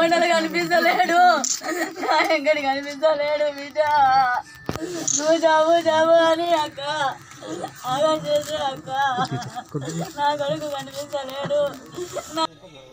కొండలు కనిపిస్తలేడు నా ఎక్కడ కనిపిస్తలేడు బిడ్డ నువ్వు చావు చావు అని అక్క ఆగా చేసే అక్క నా కొడుకు కనిపిస్తలేడు నా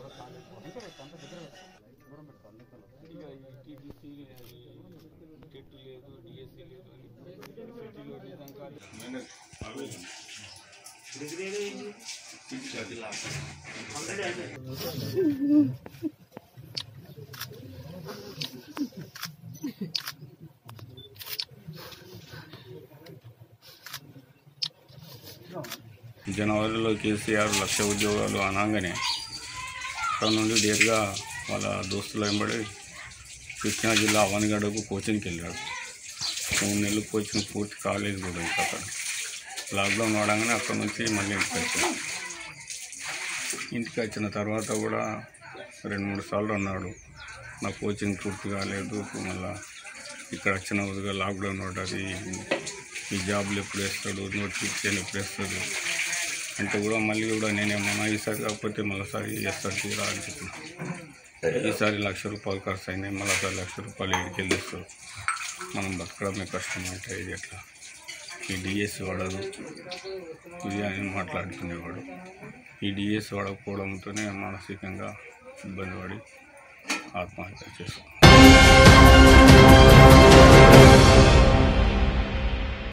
జనవరిలో కేసీఆర్ లక్ష ఉద్యోగాలు అనగానే అక్కడ నుండి డేట్గా వాళ్ళ దోస్తులు వెంబడి కృష్ణా జిల్లా అవనిగడకు కోచింగ్కి వెళ్ళాడు మూడు నెలలు కోచింగ్ పూర్తి కాలేజ్ కూడా ఇంకా అక్కడ లాక్డౌన్ వాడగానే అక్కడ నుంచి మళ్ళీ ఇంటికి వచ్చాడు ఇంటికి వచ్చిన తర్వాత కూడా రెండు మూడు సార్లు అన్నాడు నా కోచింగ్ పూర్తి కాలేదు మళ్ళీ ఇక్కడ వచ్చిన వదిగా లాక్డౌన్ పడ్డది ఈ జాబ్లు ఎప్పుడు వేస్తాడు నోటిఫికేషన్ ఎప్పుడు వేస్తాడు అంటే కూడా మళ్ళీ కూడా నేనేమన్నా ఈసారి కాకపోతే మళ్ళీసారి చేస్తాడు తీరా అని చెప్పిన ఈసారి లక్ష రూపాయలు ఖర్చు అయినాయి మళ్ళీసారి లక్ష రూపాయలు ఏడికి వెళ్ళిస్తారు మనం బతకడమే కష్టం అంటే ఇది ఎట్లా ఈ డిఎస్ వాడదు ఇది అని మాట్లాడుకునేవాడు ఈ డిఎస్ వాడకపోవడంతోనే మానసికంగా ఇబ్బంది పడి ఆత్మహత్య చేస్తాం